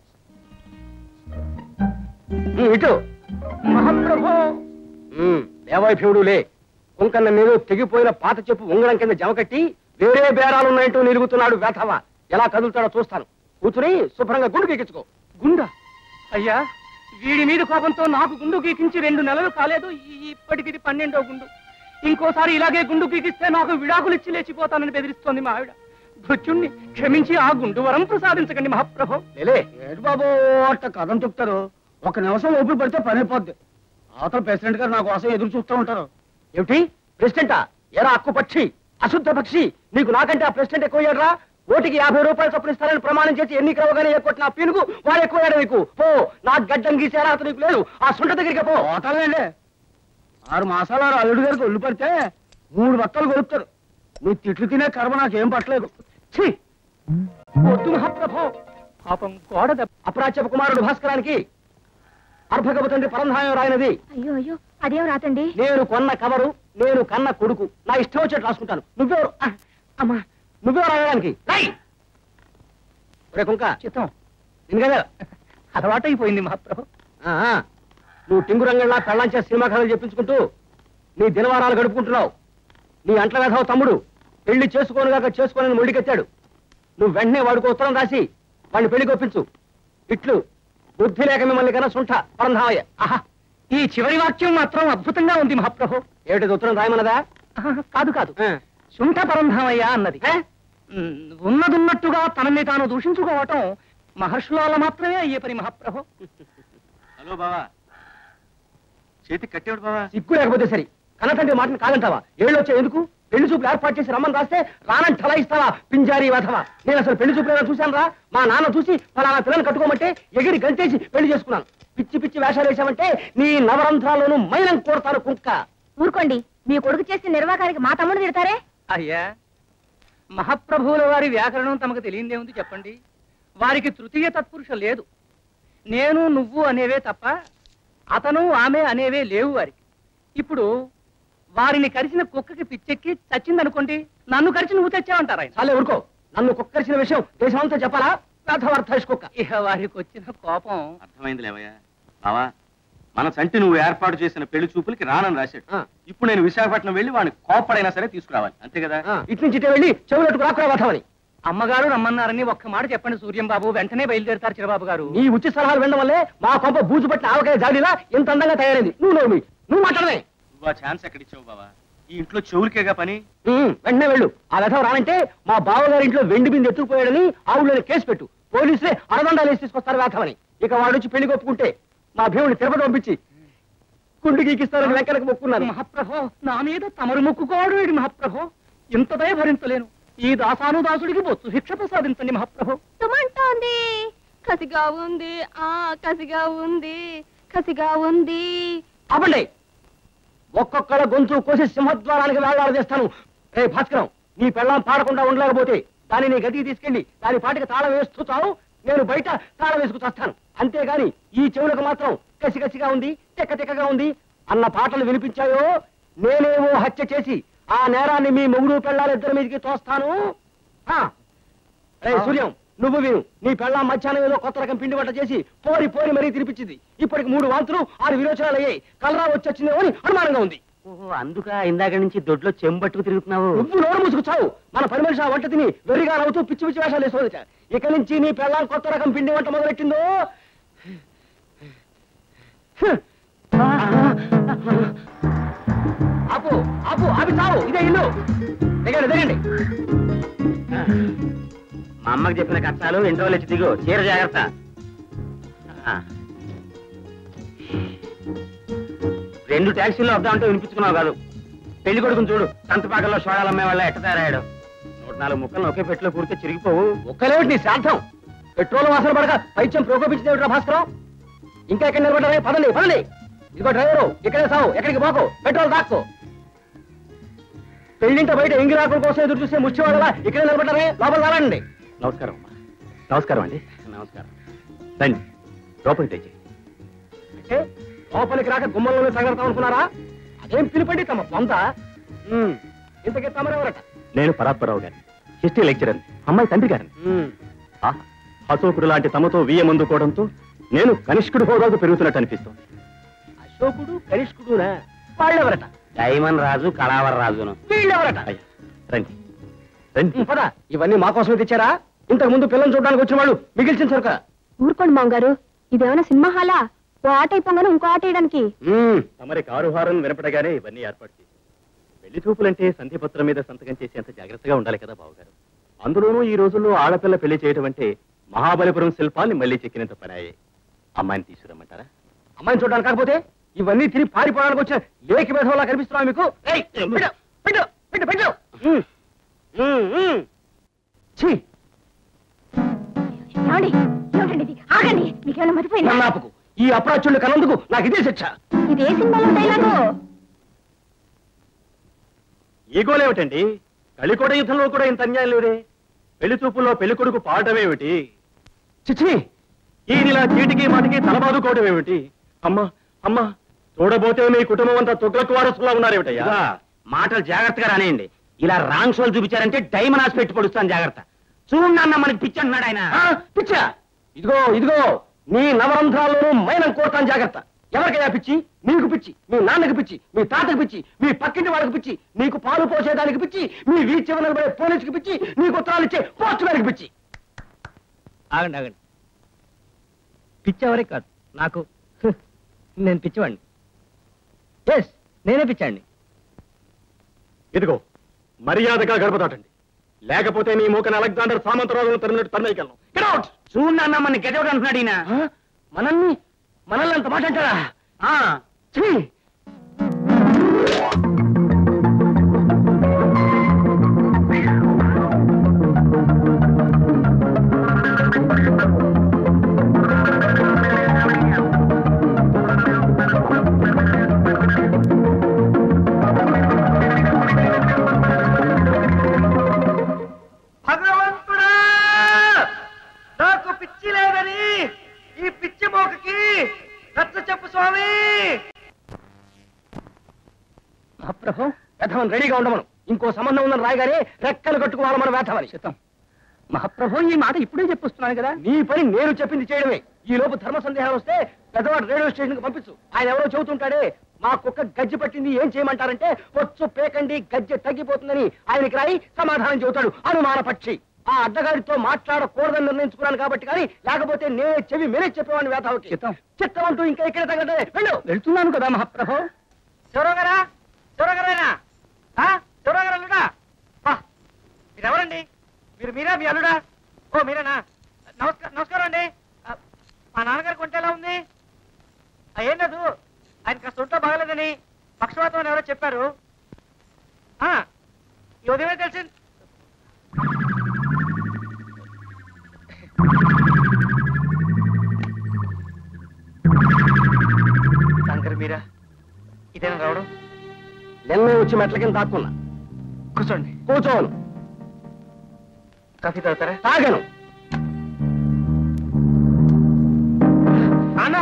ఉమ్, ఇటు మహాప్రభు దేవైభ్యుడు లే కుంకన్న నీరు తెగిపోయిన పాత చెప్పు ఉంగరం కింద జమ కట్టి వేరే బేరాలున్నాయంటూ నిలుగుతున్నాడు వేధవ ఎలా కదులుతాడో చూస్తాను కూతురి శుభ్రంగా గుండు గీకించుకో గుండా అయ్యా వీడి మీద కోపంతో నాకు గుండు గీకించి రెండు నెలలు కాలేదు ఈ- ఇప్పటికి ఇది పన్నెండో గుండు ఇంకోసారి ఇలాగే గుండు గీకిస్తే నాకు విడాకులు ఇచ్చి లేచిపోతానని బెదిరిస్తోంది మా ఆవిడ భృత్యుణ్ణి క్షమించి ఆ గుండు వరం ప్రసాదించకండి మహాప్రభు లేలే ఏడు బాబు అట్ట కథం చెప్తారు ఒక నిమిషం ఓపిక పడితే పని అయిపోద్ది అవతల ప్రెసిడెంట్ గారు నా కోసం ఎదురు చూస్తూ ఉంటారు ఏమిటి ప్రెసిడెంటా ఎరా అక్కు పక్షి అశుద్ధ పక్షి నీకు నాకంటే ఆ ప్రెసిడెంట్ ఎక్కువ ఓటికి యాభై రూపాయలు చొప్పున ఇస్తారని ప్రమాణం చేసి ఎన్నికలవగానే ఎక్కువ పీనుగు వాడు ఎక్కువ నీకు పో నా గడ్డం గీసేరా అతను నీకు లేదు ఆ సుంట దగ్గరికి పో పోతానండి ఆరు మాసాలు ఆరు అల్లుడు గారికి ఒళ్ళు పడితే మూడు బట్టలు కొలుపుతారు నీ తిట్లు తినే కర్మ నాకేం పట్టలేదు ఛీ! వద్దు మహాప్రభో పాపం గోడ దెబ్బ- అపరాచప కుమారుడు భాస్కరానికి అర్భకపు తండ్రి పరంధాయం రాయినది అయ్యో అయ్యో అదేం రాతండి నేను కొన్న కవరు నేను కన్న కొడుకు నా ఇష్టం వచ్చేట్టు రాసుకుంటాను నువ్వెవరు ఆ, అమ్మా నువ్వెవరు రాయడానికి రాయ్ ఒరే కుంక చిత్తం నేను కదా అలవాటు అయిపోయింది మహాప్రభు నువ్వు టింగు రంగంలా పెళ్ళంచే సినిమా కథలు చెప్పించుకుంటూ నీ దినవారాలు గడుపుకుంటున్నావు నీ అంట్ల వేధవ తమ్ముడు పెళ్లి చేసుకోనుగాక చేసుకోనని మొండికెత్తాడు నువ్వు వెంటనే వాడికి ఉత్తరం రాసి వాడిని పెళ్లి కొప్పించు ఇట్లు బుద్ధి లేక మిమ్మల్ని కన్నా సుంఠ పరంధామయ్య ఆహా ఈ చివరి వాక్యం మాత్రం అద్భుతంగా ఉంది మహాప్రభు ఏమిటి ఉత్తరం రాయమన్నదా కాదు కాదు శుంఠ పరంధామయ్య అన్నది ఉమ్, ఉన్నదున్నట్టుగా తనని తాను దూషించుకోవటం మహర్షుల వల్ల మాత్రమే అయ్యే పని మహాప్రభు హలో బావా చేతి కట్టేవాడు బావా సిగ్గు లేకపోతే సరి కన్నతండ్రి మాటను కాదంటావా ఏళ్ళు వచ్చే ఎందుకు పెళ్లి చూపులు ఏర్పాటు చేసి రమ్మని రాస్తే రానని ఠలా ఇస్తావా పింజారి వధవా నేను అసలు పెళ్లి చూపులు ఏమైనా చూశాను రా మా నాన్న చూసి ఫలానా పిల్లలు కట్టుకోమంటే ఎగిరి గంతేసి పెళ్లి చేసుకున్నాను పిచ్చి పిచ్చి వేషాలు వేసామంటే నీ నవరంధ్రాల్లోనూ మైనం కోరతాను కుక్క ఊరుకోండి మీ కొడుకు చేసిన నిర్వాకానికి మా తమ్ముడు తిడతారే అయ్యా మహాప్రభువుల వారి వ్యాకరణం తమకు తెలియదేముంది చెప్పండి వారికి తృతీయ తత్పురుష లేదు నేను నువ్వు అనేవే తప్ప అతను ఆమె అనేవే లేవు వారికి ఇప్పుడు వారిని కరిచిన కుక్కకి పిచ్చెక్కి చచ్చిందనుకోండి నన్ను కరిచి నువ్వు తెచ్చావంటారు ఆయన చాలే ఊరుకో నన్ను కుక్కరిసిన విషయం దేశమంతా చెప్పాలా వేధవార్థ కుక్క ఇక వారికి వచ్చిన కోపం అర్థమైంది లేవయ్యా బావా మన సంటి నువ్వు ఏర్పాటు చేసిన పెళ్లి చూపులకి రానని రాశాడు ఆ. ఇప్పుడు నేను విశాఖపట్నం వెళ్ళి వాడిని కోపడైనా సరే తీసుకురావాలి అంతే కదా ఆ, ఇటు నుంచి ఇటే వెళ్ళి చెవులట్టుకు రాకురా వధవని అమ్మగారు రమ్మన్నారని ఒక్క మాట చెప్పండి సూర్యం బాబు వెంటనే బయలుదేరుతారు చిరబాబు గారు నీ ఉచిత సలహాలు వినడం వల్లే మా కొంప బూజు పట్టిన ఆవకాయ జాడిలా ఇంత అందంగా తయారైంది నువ్వు నోరు మూయి. నువ్వు మాట్లాడమే నువ్వు ఆ ఛాన్స్ ఎక్కడ ఇచ్చావు బావా ఈ ఇంట్లో చెవులకేగా పని ఉమ్, వెంటనే వెళ్ళు ఆ వ్యధం రానంటే మా బావగారి ఇంట్లో వెండి బింది ఎత్తుకుపోయాడని ఆవులని కేసు పెట్టు పోలీసులే అరదండాలు వేసి తీసుకొస్తారు వేధమని ఇక వాడు వచ్చి పెళ్లి ఒప్పుకుంటే మా భీముని తిరుపతి పంపించి గుండు గీకిస్తారని వెంకనకు మొక్కున్నాను మహాప్రభో నా మీద తమరు మొక్కుకోవడం ఏడి మహాప్రభో ఇంత దయ భరించలేను ఈ దాసాను దాసుడికి బొత్తు శిక్ష ప్రసాదించండి మహాప్రభో తుమంటోంది కసిగా ఉంది ఆ కసిగా ఉంది కసిగా ఉంది ఆపండి ఒక్కొక్కళ్ళ గొంతు కోసి సింహద్వారానికి వేలాడదీస్తాను రే భాస్కరం నీ పెళ్ళం పాడకుండా ఉండలేకపోతే దాన్ని నీ గదికి తీసుకెళ్లి దాని పాటికి తాళం వేస్తూ చావు నేను బయట తాళం వేసుకు చస్తాను అంతేగాని ఈ చెవులకు మాత్రం కసి కసిగా ఉంది తెక్క తెక్కగా ఉంది అన్న పాటలు వినిపించాయో నేనేమో హత్య చేసి ఆ నేరాన్ని మీ మొగుడు పెళ్ళాలిద్దరి మీదకి తోస్తాను ఆ, రే సూర్యం నువ్వు విను నీ పెళ్ళాం మధ్యాహ్నం ఏదో కొత్త రకం పిండి వంట చేసి పోరి పోరి మరీ తినిపించింది ఇప్పటికి మూడు వాంతులు ఆరు విరోచనాలు అయ్యాయి కలరా వచ్చొచ్చిందేమో అని అనుమానంగా ఉంది ఓహో అందుక ఇందాక నుంచి దొడ్లో చెంబట్టుకు తిరుగుతున్నావు నువ్వు నోరు మూసుకు చావు మన పని మనిషి ఆ వంట తిని వెర్రిగా నవ్వుతూ పిచ్చి పిచ్చి వేషాలు వేసుకోవచ్చ ఇక నుంచి నీ పెళ్ళాం కొత్త రకం పిండి వంట మొదలెట్టిందో హ్మ్. ఆపు ఆపు ఆపి చావు ఇదే ఇల్లు దిగండి దిగండి మా అమ్మకి చెప్పిన కష్టాలు ఇంట్లో వచ్చి దిగు చీర జాగ్రత్త ఆ. రెండు ట్యాక్సీల్లో వద్దామంటే వినిపించుకున్నావు కాదు పెళ్లి కొడుకుని చూడు సంతపాకల్లో సోడాలు అమ్మే వాళ్ళ ఎట్ట తయారయ్యాడు నూట నాలుగు ముక్కలు ఒకే పెట్టిలో కూరితే చిరిగిపోవు ఒక్కలేమిటి నీ శాంతం పెట్రోల్ వాసన పడక పైత్యం ప్రోకోపించింది భాస్కరం ఇంకా ఎక్కడ నిలబడ్డారే పదండి పదండి ఇదిగో డ్రైవరు ఇక్కడే సావు ఎక్కడికి పోకు పెట్రోల్ దాక్కో పెళ్లింట బయట ఎంగి రాకుల కోసం ఎదురు చూసే ముచ్చివాళ్ళ ఇక్కడే నిలబడ్డారే లోపల రాలండి నమస్కారం అమ్మా నమస్కారం అండి నమస్కారం రండి లోపలికి తెచ్చి అంటే లోపలికి రాక గుమ్మంలోనే తగలతాం అనుకున్నారా అదేం పిలుపండి తమ పొంద ఉమ్, ఇంతకీ తమరెవరట నేను పరాత్పరావు గారిని హిస్టరీ లెక్చరర్ అమ్మాయి తండ్రి గారిని ఉమ్, ఆహా, అశోకుడు లాంటి తమతో వీయమందుకోవడంతో నేను కనిష్కుడు హోదాకు పెరుగుతున్నట్టు అనిపిస్తోంది అశోకుడు కనిష్కుడునా వాళ్ళెవరట డైమన్ రాజు కళావర రాజును వీళ్ళెవరట అయ్యా రండి రండి ఉమ్, పద ఇవన్నీ మా కోసమే తెచ్చారా ఇంతకు ముందు పిల్లలు చూడడానికి వచ్చిన వాళ్ళు మిగిల్చిన సరుక ఊరుకోండి మామగారు ఇదేమైనా సినిమా హాలా ఓ ఆట అయిపోగానే ఇంకో ఆట వేయడానికి ఉమ్, తమరి కారుహారం వినపడగానే ఇవన్నీ ఏర్పాటు చేసి పెళ్లి చూపులంటే సంధిపత్రం మీద సంతకం చేసేంత జాగ్రత్తగా ఉండాలి కదా బావగారు అందులోనూ ఈ రోజుల్లో ఆడపిల్ల పెళ్లి చేయటం అంటే మహాబలిపురం శిల్పాన్ని మళ్ళీ చెక్కినంత పనాయే అమ్మాయిని తీసుకురమ్మంటారా అమ్మాయిని చూడడానికి కాకపోతే ఇవన్నీ తిరిగి పారిపోవడానికి వచ్చిన లేకి మేధంలా కనిపిస్తున్నా మీకు ఏయ్, పెట్టు, పెట్టు, పెట్టు, పెట్టు. ఉమ్, ఉమ్, ఉమ్. ఛీ, ఏమండి ఏమిటండి ఇది ఆగండి మీకేమైనా మర్చిపోయిందా నన్ను ఆపుకు ఈ అప్రాచుల్ని కన్నందుకు నాకు ఇదే శిక్ష ఇది ఏ సినిమాలో డైలాగు ఈ గోలేమిటండి కలికోట యుద్ధంలో కూడా ఇంత అన్యాయం లేదే పెళ్లి చూపుల్లో పెళ్లి కొడుకు పాడటమేమిటి చిచ్చి ఈయనలా చీటికి మాటికి తలబాదుకోవడం ఏమిటి అమ్మా అమ్మా చూడబోతే మీ కుటుంబం అంతా తుగ్లకు వారసులా ఉన్నారేమిటయ్యా మాటలు జాగ్రత్తగా రానేయండి ఇలా రాంగ్ షోలు చూపించారంటే డైమన్ హాస్ పెట్టి పడుస్తాను జాగ్రత్త చూడండి అన్న మనకి పిచ్చి అంటున్నాడు ఆయన ఆ, పిచ్చా ఇదిగో ఇదిగో నీ నవరంధ్రాల్లోనూ మైనం కోరుతాను జాగ్రత్త ఎవరికైనా పిచ్చి నీకు పిచ్చి మీ నాన్నకి పిచ్చి మీ తాతకి పిచ్చి మీ పక్కింటి వాళ్ళకి పిచ్చి నీకు పాలు పోసేదానికి పిచ్చి మీ వీధి చివర నిలబడే పోలీసుకి పిచ్చి నీకు ఉత్తరాలు ఇచ్చే పోస్ట్ మ్యాన్కి పిచ్చి ఆగండి ఆగండి పిచ్చెవరే కాదు నాకు హ్, నేను పిచ్చివాడిని ఎస్ నేనే పిచ్చాండి ఇదిగో మర్యాదగా గడప దాటండి లేకపోతే నీ మూకని అలెగ్జాండర్ సామంతరాజును తరిమినట్టు తరిమేయగలను Get out! చూడండి అన్న మన గెదవడు అంటున్నాడు ఈయన మనల్ని మనల్ని అంత మాట అంటారా ఆ, ఛీ! భగవంతుడా నాకు పిచ్చి లేదని ఈ పిచ్చి మోకకి నచ్చ చెప్పు స్వామి మహాప్రభు వేధవన్ రెడీగా ఉండమను ఇంకో సంబంధం ఉందని రాయగానే రెక్కలు కట్టుకోవాలి మన వేధవని చిత్తం మహాప్రభు ఈ మాట ఇప్పుడే చెప్పొస్తున్నాను కదా నీ పని నేను చెప్పింది చేయడమే ఈ లోపు ధర్మ సందేహాలు వస్తే పెద్దవాడు రేడియో స్టేషన్ కి పంపించు ఆయన ఎవరో చెబుతుంటాడే మా కుక్క గజ్జి పట్టింది ఏం చేయమంటారంటే వచ్చు పేకండి గజ్జె తగ్గిపోతుందని ఆయనకి రాయి సమాధానం చెబుతాడు అనుమాన పక్షి ఆ అడ్డగాడితో మాట్లాడకూడదని నిర్ణయించుకున్నాను కాబట్టి కానీ లేకపోతే నేనే చెవి మీరే చెప్పేవాడిని వేతావుకి చిత్తం చిత్తం అంటూ ఇంకా ఇక్కడ తగ్గదే వెళ్ళు వెళ్తున్నాను కదా మహాప్రభు శివరాగారా శివరాగారేనా శివరాగారు అల్లుడా వా, మీరెవరండి మీరు మీరా మీ అల్లుడా ఓ మీరేనా నమస్కారం నమస్కారం అండి ఆ, మా నాన్నగారు కొంటే ఎలా ఉంది ఆ, ఏం లేదు ఆయన కాస్త ఒంట్లో బాగలేదని పక్షవాతం అని ఎవరో చెప్పారు ఆ, ఈ ఉదయమే తెలిసింది శంకర్ మీరా ఇదేనా రావడం నిన్నే వచ్చి మెట్ల కింద దాక్కున్నా కూర్చోండి కూర్చోను కాఫీ తాగుతారా తాగను నాన్న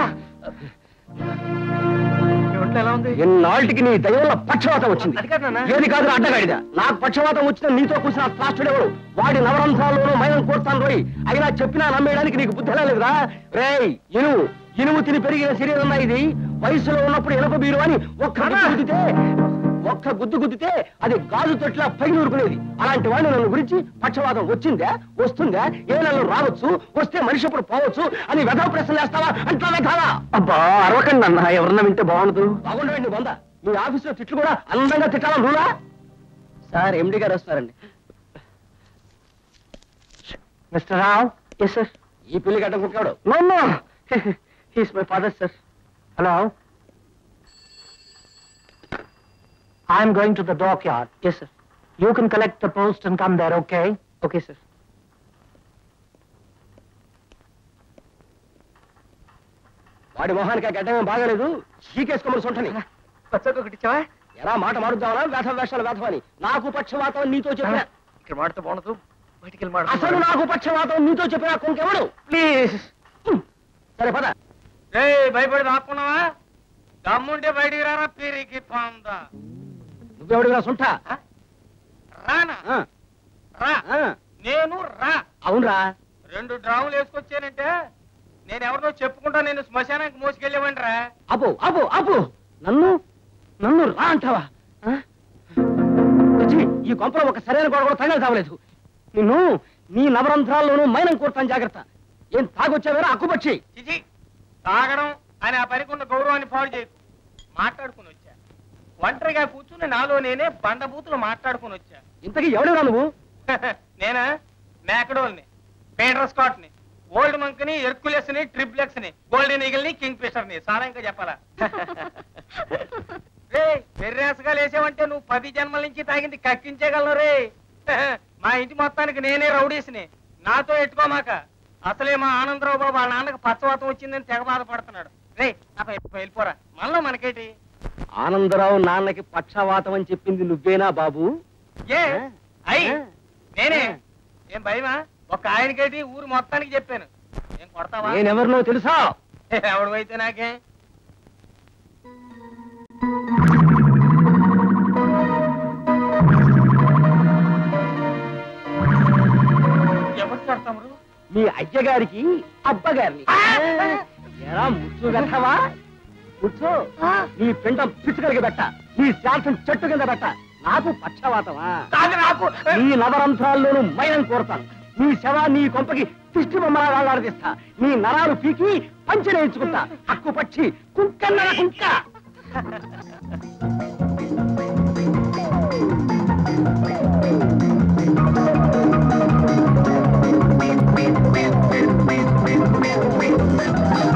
మీ ఒంట్లో ఎలా ఉంది ఎన్నాళ్ళకి నీ దైవంలో పక్షవాతం వచ్చింది అది కాదు నాన్న. ఏది కాదు అడ్డగాడిద నాకు పక్షవాతం వచ్చిన నీతో కూర్చున్న ప్లాస్టుడెవరు వాడి నవరంధ్రాల్లోనూ మైనం కోరుతాను రోయ్ అయినా చెప్పినా నమ్మేయడానికి నీకు బుద్ధి ఎలా లేదురా రేయ్ ఇనుము ఇనుము తిని పెరిగిన శరీరం ఇది వయసులో ఉన్నప్పుడు ఎనప బీరు అని ఒక్క గుద్దు గుద్దితే ఒక్క గుద్దు గుద్దితే అది గాజు తొట్ల పైన ఊరుకునేది అలాంటి వాడిని నన్ను గురించి పక్షవాతం వచ్చిందా వస్తుందా ఏ నెలలో రావచ్చు వస్తే మనిషి అప్పుడు పోవచ్చు అని వెధవ ప్రశ్న వేస్తావా అంటా వెధవా అబ్బా అరవకండి అన్న ఎవరన్నా వింటే బాగుండదు బాగుండవండి వంద మీ ఆఫీసులో తిట్లు కూడా అందంగా తిట్టాలా రూలా సార్ ఎండి గారు వస్తారండి మిస్టర్ రావ్ ఎస్ సార్ ఈ పిల్లి గడ్డ కుట్టాడు no no he's my father sir hello I'm going to the dockyard yes sir you can collect the post and come there okay okay sir వాడి మొహానికి ఆ గడ్డమేం బాగాలేదు చీకేసుకోమని సొంటని ఒకటి ఇచ్చావా ఎలా మాట మారుద్దామనా వేధ వేషాలు వేధమని నాకు పక్షవాతం నీతో చెప్పిన ఇక్కడ మాటతో బాగుండదు బయటికి వెళ్ళి అసలు నాకు పక్షవాతం నీతో చెప్పిన కొంకెవడు ప్లీజ్ సరే పద భయపడి దాక్కున్నావా దమ్ముంటే బయటికి రారా పీరికి పాందా నువ్వెవడు రా సొంట రానా ఆ, రా ఆ, నేను రా అవునరా రెండు డ్రాములు వేసుకొచ్చానంటే నేను ఎవరినో చెప్పుకుంటా నేను శ్మశానానికి మోసుకెళ్ళేవండి రా అపు అపు అపు నన్ను నన్ను రా అంటావా ఆ? ఛీ, ఈ కొంపలో ఒక సరైన గొడవ కూడా తగలు తావలేదు నిన్ను నీ నవరంధ్రాల్లోనూ మైనం కోరుతాను జాగ్రత్త ఏం తాగొచ్చావేరా అక్కుపక్షి చిచి తాగడం అని ఆ పనికున్న గౌరవాన్ని పాడు చేయకు మాట్లాడుకుని వచ్చా ఒంటరిగా కూర్చుని నాలో నేనే బండబూతులు మాట్లాడుకుని వచ్చా ఇంతకీ ఎవడెవరా నువ్వు నేనా మ్యాక్డోల్ని పీటర్ స్కాట్ ని ఓల్డ్ మంక్ ని ఎర్కులెస్ ని ట్రిప్లెక్స్ ని గోల్డెన్ ఈగల్ ని కింగ్ ఫిషర్ ని చాలా ఇంకా చెప్పాలా రే వెర్రేసగా లేసావంటే నువ్వు పది జన్మల నుంచి తాగింది కక్కించేయగలను రే మా ఇంటి మొత్తానికి నేనే రౌడీస్ని నాతో ఎట్టుకోమాక అసలే మా ఆనందరావు బాబు వాళ్ళ నాన్నకి పచ్చవాతం వచ్చిందని తెగ బాధపడుతున్నాడు రే అప్ప వెళ్ళిపోరా మనలో మనకేటి ఆనందరావు నాన్నకి పక్షవాతం అని చెప్పింది నువ్వేనా బాబు ఏ అయ్యి నేనే ఏం భయమా ఒక ఆయనకేటి ఊరు మొత్తానికి చెప్పాను ఏం కొడతావా నేనెవరినో తెలుసా ఎవడు నాకే ఎవరు కొడతాము మీ అయ్యగారికి అబ్బగారిని ఎరా ముచ్చు పెట్టవా ముచ్చు నీ పిండం పిచ్చుకలిగి పెట్ట నీ శాంతం చెట్టు కింద పెట్ట నాకు పక్షవాతమా కాదు నాకు నీ నవరంధ్రాల్లోనూ మైనం కోరతాను నీ శవ నీ కొంపకి తిష్టి బొమ్మలా వేలాడదీస్తా నీ నరాలు పీకి పంచనేయించుకుంటా హక్కు పక్షి కుక్కన్నర కుక్క ఆ